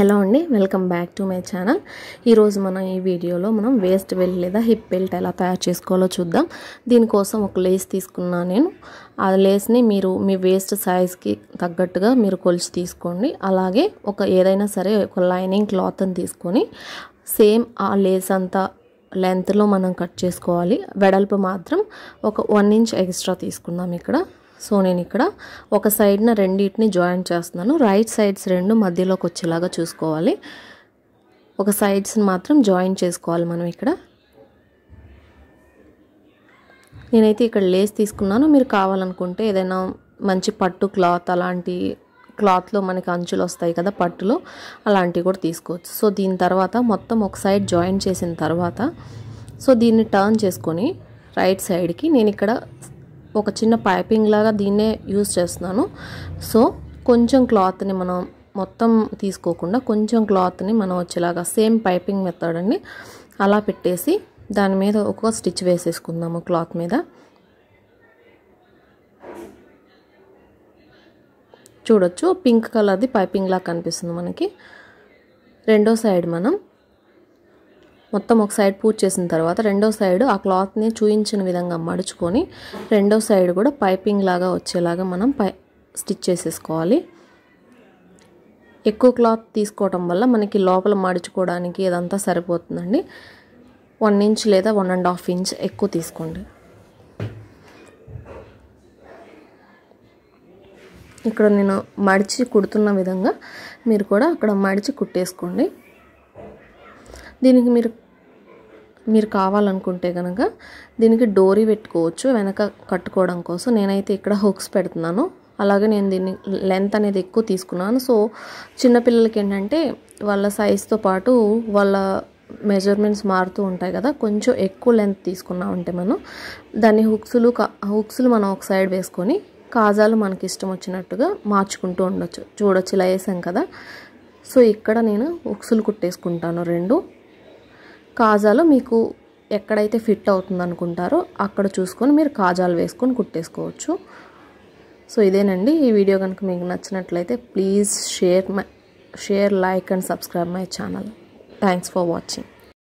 hello అండి welcome back to my channel ఈరోజు మనం ఈ వీడియోలో మనం వేస్ట్ బెల్ట్ లేదా హిప్ బెల్ట్ ఎలా తయారు చేసుకోవాలో చూద్దాం దీనికోసం ఒక లేస్ తీసుకున్నా నేను ఆ లేస్ని మీరు మీ వేస్ట్ సైజ్కి తగ్గట్టుగా మీరు కొలిచి తీసుకోండి అలాగే ఒక ఏదైనా సరే ఒక లైనింగ్ క్లాత్ని తీసుకొని సేమ్ ఆ లేస్ అంతా లెంత్లో మనం కట్ చేసుకోవాలి వెడల్పు మాత్రం ఒక వన్ ఇంచ్ ఎక్స్ట్రా తీసుకుందాం ఇక్కడ సో నేను ఇక్కడ ఒక సైడ్న రెండింటిని జాయిన్ చేస్తున్నాను రైట్ సైడ్స్ రెండు మధ్యలోకి వచ్చేలాగా చూసుకోవాలి ఒక సైడ్స్ని మాత్రం జాయిన్ చేసుకోవాలి మనం ఇక్కడ నేనైతే ఇక్కడ లేస్ తీసుకున్నాను మీరు కావాలనుకుంటే ఏదైనా మంచి పట్టు క్లాత్ అలాంటి క్లాత్లో మనకి అంచులు వస్తాయి కదా పట్టులో అలాంటివి కూడా తీసుకోవచ్చు సో దీని తర్వాత మొత్తం ఒక సైడ్ జాయిన్ చేసిన తర్వాత సో దీన్ని టర్న్ చేసుకొని రైట్ సైడ్కి నేను ఇక్కడ ఒక చిన్న పైపింగ్ లాగా దీన్నే యూస్ చేస్తున్నాను సో కొంచెం క్లాత్ని మనం మొత్తం తీసుకోకుండా కొంచెం క్లాత్ని మనం వచ్చేలాగా సేమ్ పైపింగ్ మెథడ్ అండి అలా పెట్టేసి దాని మీద ఒక స్టిచ్ వేసేసుకుందాము క్లాత్ మీద చూడొచ్చు పింక్ కలర్ది పైపింగ్ లాగా కనిపిస్తుంది మనకి రెండో సైడ్ మనం మొత్తం ఒక సైడ్ పూర్తి చేసిన తర్వాత రెండో సైడ్ ఆ క్లాత్ని చూయించిన విధంగా మడుచుకొని రెండో సైడ్ కూడా పైపింగ్ లాగా వచ్చేలాగా మనం పై స్టిచ్ చేసేసుకోవాలి ఎక్కువ క్లాత్ తీసుకోవటం వల్ల మనకి లోపల మడుచుకోవడానికి ఇదంతా సరిపోతుందండి వన్ ఇంచ్ లేదా వన్ అండ్ హాఫ్ ఇంచ్ ఎక్కువ తీసుకోండి ఇక్కడ నేను మడిచి కుడుతున్న విధంగా మీరు కూడా అక్కడ మడిచి కుట్టేసుకోండి దీనికి మీరు మీరు కావాలనుకుంటే కనుక దీనికి డోరీ పెట్టుకోవచ్చు వెనక కట్టుకోవడం కోసం నేనైతే ఇక్కడ హుక్స్ పెడుతున్నాను అలాగే నేను దీన్ని లెంత్ అనేది ఎక్కువ తీసుకున్నాను సో చిన్నపిల్లలకి ఏంటంటే వాళ్ళ సైజ్తో పాటు వాళ్ళ మెజర్మెంట్స్ మారుతూ ఉంటాయి కదా కొంచెం ఎక్కువ లెంత్ తీసుకున్నామంటే మనం దాన్ని హుక్స్లు హుక్స్లు మనం ఒక సైడ్ వేసుకొని కాజాలు మనకి ఇష్టం వచ్చినట్టుగా మార్చుకుంటూ ఉండొచ్చు చూడొచ్చు ఇలా వేసాం కదా సో ఇక్కడ నేను ఉక్సులు కుట్టేసుకుంటాను రెండు కాజాలు మీకు ఎక్కడైతే ఫిట్ అవుతుంది అనుకుంటారో అక్కడ చూసుకొని మీరు కాజాలు వేసుకొని కుట్టేసుకోవచ్చు సో ఇదేనండి ఈ వీడియో కనుక మీకు నచ్చినట్లయితే please share my share like and subscribe my channel thanks for watching